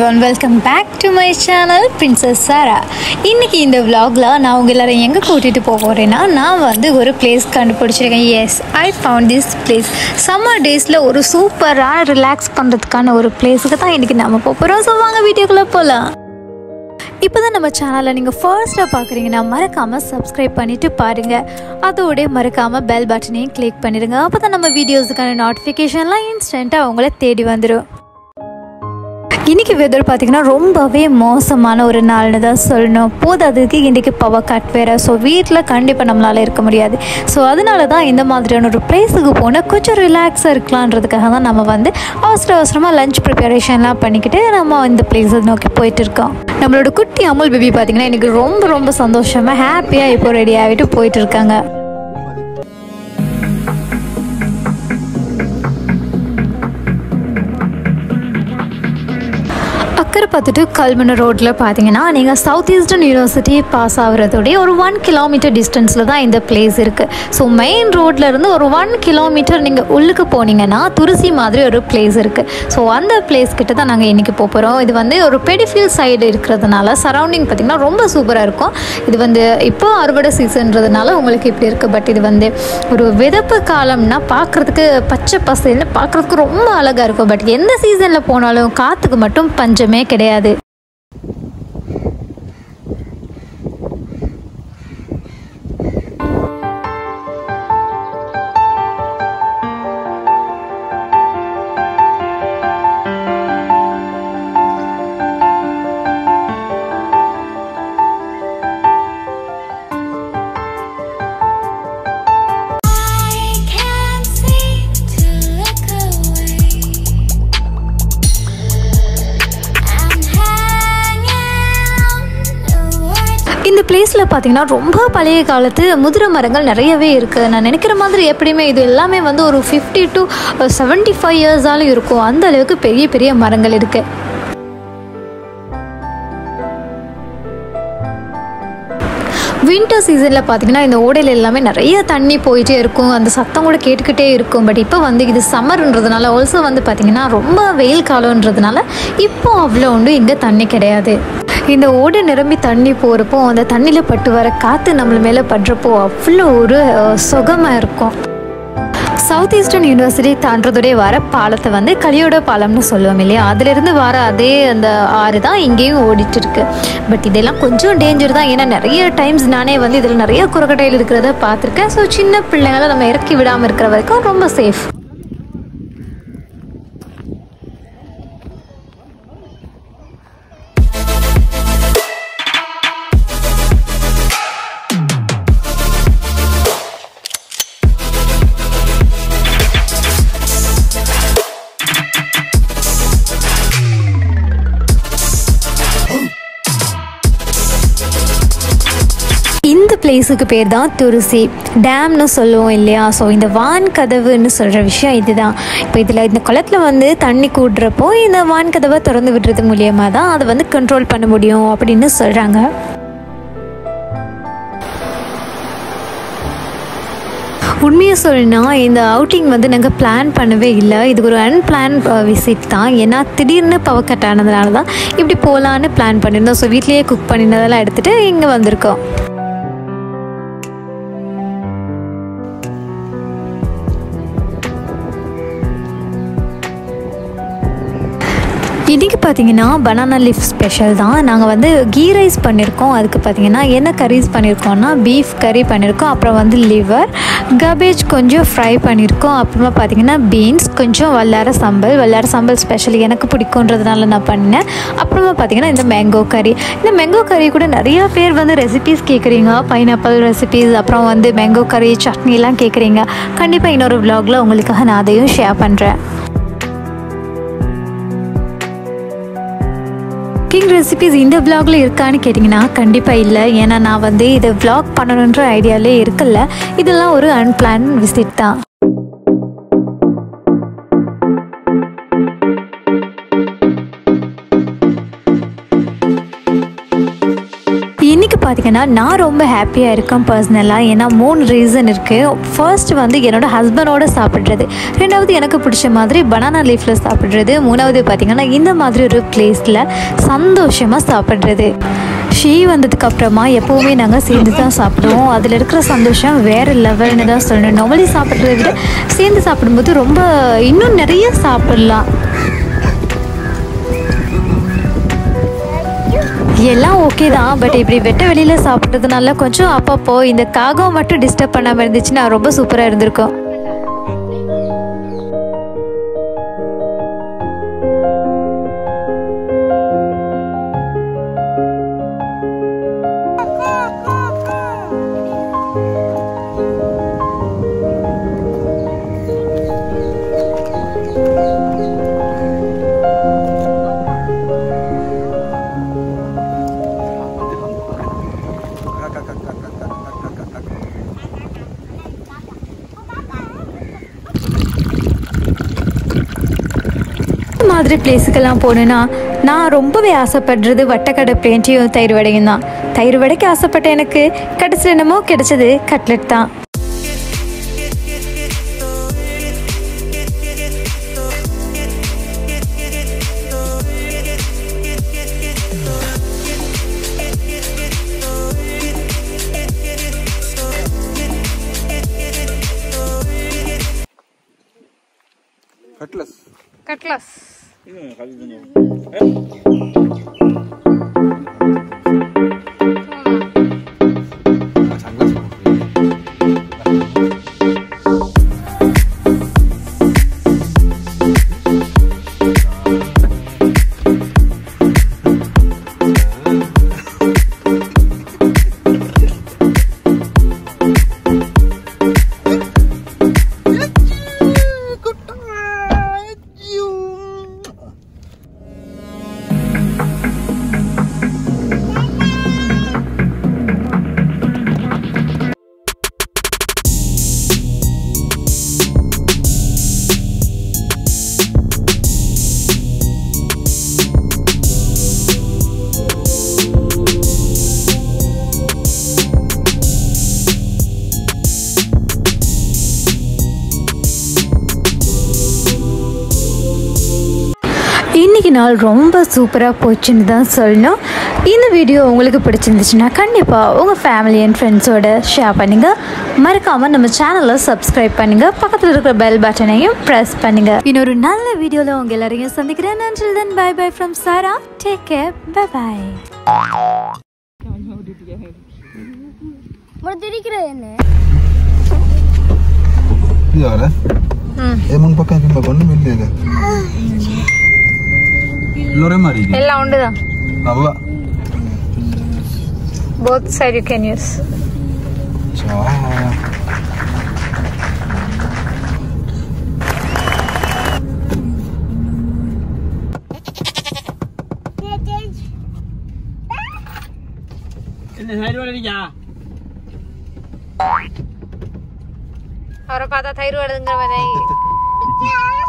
One welcome back to my channel princess Sara இன்னைக்கு இந்த vlogல நான் உங்க எல்லாரும் எங்கே கூட்டிகிட்டு போக போகிறேன்னா நான் வந்து ஒரு பிளேஸ் கண்டுபிடிச்சிருக்கேன் yes I found this place summer டேஸில் ஒரு சூப்பராக ரிலாக்ஸ் பண்ணுறதுக்கான ஒரு பிளேஸுக்கு தான் இன்றைக்கி நம்ம போக போகிறோம் ஸோ வாங்க வீடியோக்குள்ளே போகலாம் இப்போ தான் நம்ம சேனலை நீங்கள் ஃபர்ஸ்ட்டாக பார்க்குறீங்கன்னா மறக்காமல் சப்ஸ்கிரைப் பண்ணிவிட்டு பாருங்கள் அதோடய மறக்காமல் பெல் பட்டனையும் கிளிக் பண்ணிடுங்க அப்போ தான் நம்ம வீடியோஸுக்கான நோட்டிஃபிகேஷன்லாம் இன்ஸ்டண்ட்டாக அவங்கள தேடி வந்துடும் இன்றைக்கி வெதர் பார்த்திங்கன்னா ரொம்பவே மோசமான ஒரு நாள்னு தான் சொல்லணும் போதாததுக்கு இன்றைக்கி பவர் கட் வேறு ஸோ வீட்டில் கண்டிப்பாக நம்மளால் இருக்க முடியாது ஸோ அதனால தான் இந்த மாதிரியான ஒரு பிளேஸுக்கு போனால் கொஞ்சம் ரிலாக்ஸாக இருக்கலான்றதுக்காக தான் நம்ம வந்து அவசர அவசரமாக லஞ்ச் ப்ரிப்பரேஷன்லாம் பண்ணிக்கிட்டு நம்ம இந்த பிளேஸை நோக்கி போயிட்டு இருக்கோம் நம்மளோட குட்டி அமுல் பேபி பார்த்திங்கன்னா இன்றைக்கி ரொம்ப ரொம்ப சந்தோஷமாக ஹாப்பியாக இப்போ ரெடி ஆகிட்டு போயிட்டு இருக்காங்க அக்கறை பார்த்துட்டு கல்முனை ரோட்டில் பார்த்தீங்கன்னா நீங்கள் சவுத் ஈஸ்டர்ன் யூனிவர்சிட்டி பாஸ் ஆகுறதோடைய ஒரு ஒன் கிலோமீட்டர் டிஸ்டன்ஸில் தான் இந்த பிளேஸ் இருக்குது ஸோ மெயின் ரோட்ல இருந்து ஒரு ஒன் கிலோமீட்டர் நீங்கள் உள்ளுக்கு போனீங்கன்னா துருசி மாதிரி ஒரு பிளேஸ் இருக்குது ஸோ அந்த பிளேஸ் கிட்ட தான் நாங்கள் இன்றைக்கி போகிறோம் இது வந்து ஒரு பெடிஃபீல் சைடு இருக்கிறதுனால சரௌண்டிங் பார்த்திங்கன்னா ரொம்ப சூப்பராக இருக்கும் இது வந்து இப்போ அறுவடை சீசன்றதுனால உங்களுக்கு இப்படி இருக்குது பட் இது வந்து ஒரு விதப்பு காலம்னா பார்க்குறதுக்கு பச்சை பசேல்னு பார்க்குறதுக்கு ரொம்ப அழகாக இருக்கும் பட் எந்த சீசனில் போனாலும் காற்றுக்கு மட்டும் பஞ்சமே கிடையாது I can't seem to look away. I'm hanging on the words. இந்த பிளேஸில் பார்த்தீங்கன்னா ரொம்ப பழைய காலத்து முதிர மரங்கள் நிறையவே இருக்குது நான் நினைக்கிற மாதிரி எப்படியுமே இது எல்லாமே வந்து ஒரு ஃபிஃப்டி டு செவன்ட்டி ஃபைவ் இயர்ஸாலும் இருக்கும் அந்த அளவுக்கு பெரிய பெரிய மரங்கள் இருக்குது வின்டர் சீசனில் பார்த்தீங்கன்னா இந்த ஓடையில் எல்லாமே நிறைய தண்ணி போயிட்டே இருக்கும் அந்த சத்தம் கூட கேட்டுக்கிட்டே இருக்கும் பட் இப்போ வந்து இது சம்மர்ன்றதுனால ஆல்சோ வந்து பார்த்திங்கன்னா ரொம்ப வெயில் காலம்ன்றதுனால இப்போ அவ்வளோ உண்டு இங்கே தண்ணி கிடையாது இந்த ஓடை நிரம்பி தண்ணி போகிறப்போ அந்த தண்ணியில் பட்டு வர காற்று நம்மள மேலே படுறப்போ அவ்வளோ ஒரு சுகமாக இருக்கும் சவுத் ஈஸ்டர்ன் யூனிவர்சிட்டி தாண்டதோடைய வர பாலத்தை வந்து கலியோட பாலம்னு சொல்லுவோம் இல்லையா அதுலேருந்து வர அதே அந்த ஆறு தான் இங்கேயும் ஓடிட்டு இருக்கு பட் இதெல்லாம் கொஞ்சம் டேஞ்சர் தான் ஏன்னா நிறைய டைம்ஸ் நானே வந்து இதில் நிறைய குரக்கட்டையில் இருக்கிறத பார்த்துருக்கேன் ஸோ சின்ன பிள்ளைங்களை நம்ம இறக்கி விடாமல் இருக்கிற வரைக்கும் ரொம்ப சேஃப் இந்த பிளேஸுக்கு பேர் தான் துருசி டேம்னு சொல்லுவோம் இல்லையா ஸோ இந்த வான் கதவுன்னு சொல்கிற விஷயம் இதுதான் இப்போ இதில் இந்த குளத்தில் வந்து தண்ணி கூடுறப்போ இந்த வான் கதவை திறந்து விடுறது மூலியமாக தான் அதை வந்து கண்ட்ரோல் பண்ண முடியும் அப்படின்னு சொல்கிறாங்க உண்மையை சொல்லணும்னா இந்த அவுட்டிங் வந்து நாங்கள் பிளான் பண்ணவே இல்லை இது ஒரு அன்பிளான் விசிட் தான் ஏன்னா திடீர்னு பவர் கட் ஆனதுனால தான் இப்படி போகலான்னு பிளான் பண்ணியிருந்தோம் ஸோ வீட்லேயே குக் பண்ணினதெல்லாம் எடுத்துகிட்டு இங்கே வந்திருக்கோம் இன்றைக்கி பார்த்தீங்கன்னா பனானா லீஃப் ஸ்பெஷல் தான் நாங்கள் வந்து கீ ரைஸ் பண்ணியிருக்கோம் அதுக்கு பார்த்தீங்கன்னா என்ன கரீஸ் பண்ணியிருக்கோம்னா பீஃப் கறி பண்ணியிருக்கோம் அப்புறம் வந்து லிவர் கபேஜ் கொஞ்சம் ஃப்ரை பண்ணியிருக்கோம் அப்புறமா பார்த்தீங்கன்னா பீன்ஸ் கொஞ்சம் வல்லார சம்பல் வல்லார சம்பல் ஸ்பெஷல் எனக்கு பிடிக்குன்றதுனால நான் பண்ணேன் அப்புறமா பார்த்தீங்கன்னா இந்த மேங்கோ கறி இந்த மேங்கோ கறி கூட நிறையா பேர் வந்து ரெசிபீஸ் கேட்குறீங்க பைனாப்பிள் ரெசிபீஸ் அப்புறம் வந்து மேங்கோ கறி சட்னிலாம் கேட்குறீங்க கண்டிப்பாக இன்னொரு vlogல உங்களுக்காக நான் அதையும் ஷேர் பண்ணுறேன் குக்கிங் ரெசிபிஸ் இந்த vlogல இருக்கான்னு கேட்டிங்கன்னா கண்டிப்பாக இல்லை ஏன்னா நான் வந்து இதை vlog பண்ணணுன்ற ஐடியாலே இருக்கல இதெல்லாம் ஒரு அன்பிளான் விசிட் தான் இன்னைக்கு இன்றைக்கி பார்த்தீங்கன்னா நான் ரொம்ப ஹாப்பியாக இருக்கேன் பர்சனலாக ஏன்னா மூணு ரீசன் இருக்குது ஃபர்ஸ்ட் வந்து என்னோட ஹஸ்பண்டோட சாப்பிட்றது ரெண்டாவது எனக்கு பிடிச்ச மாதிரி பனானா லீஃப்பில் சாப்பிட்றது மூணாவது பார்த்தீங்கன்னா இந்த மாதிரி ஒரு பிளேஸில் சந்தோஷமாக சாப்பிட்றது ஷீ வந்ததுக்கு அப்புறமா எப்போவுமே நாங்கள் சேர்ந்து தான் சாப்பிடுவோம் அதில் இருக்கிற சந்தோஷம் வேறு லெவல்னு தான் சொல்லணும் நார்மலி சாப்பிட்றத விட சேர்ந்து சாப்பிடும்போது ரொம்ப இன்னும் நிறைய சாப்பிட்லாம் எல்லாம் ஓகே தான் பட் இப்படி வெட்ட வெளியில் சாப்பிட்றதுனால கொஞ்சம் அப்பப்போ இந்த காகம் மட்டும் டிஸ்டர்ப் பண்ணாமல் இருந்துச்சுன்னா ரொம்ப சூப்பராக இருந்திருக்கும் இந்த மாதிரி பிளேஸுக்கெல்லாம் போகணுன்னா நான் ரொம்பவே ஆசைப்படுறது வட்டக்கடை பிளேன்ட்டையும் தயிர் வடையும் தான் தயிர் வடைக்கு ஆசைப்பட்ட எனக்கு கடைசியில் என்னமோ கிடைச்சது கட்லெட் தான் கட்லஸ் கட்லஸ் இன்னைக்கு நாள் ரொம்ப சூப்பராக போச்சுன்னு தான் சொல்லணும் இந்த வீடியோ உங்களுக்கு பிடிச்சிருந்துச்சுன்னா கண்டிப்பாக உங்கள் ஃபேமிலி அண்ட் ஃப்ரெண்ட்ஸோட ஷேர் பண்ணுங்கள் மறக்காமல் நம்ம சேனலை சப்ஸ்கிரைப் பண்ணுங்கள் பக்கத்தில் இருக்கிற பெல் பட்டனையும் ப்ரெஸ் பண்ணுங்கள் இன்னொரு நல்ல வீடியோவில் உங்கள் எல்லாரையும் சந்திக்கிறேன் நன்றி then bye bye from Sara take care bye bye திரிக்கிறது என்ன Göra. Emang pakai jumpa kono milih ya. Lore mari. எல்லாம் உண்டு தான் Apa? Both side you can use Ciao. அவரை பார்த்தா தயிர் வருதுங்கிற மாதிரி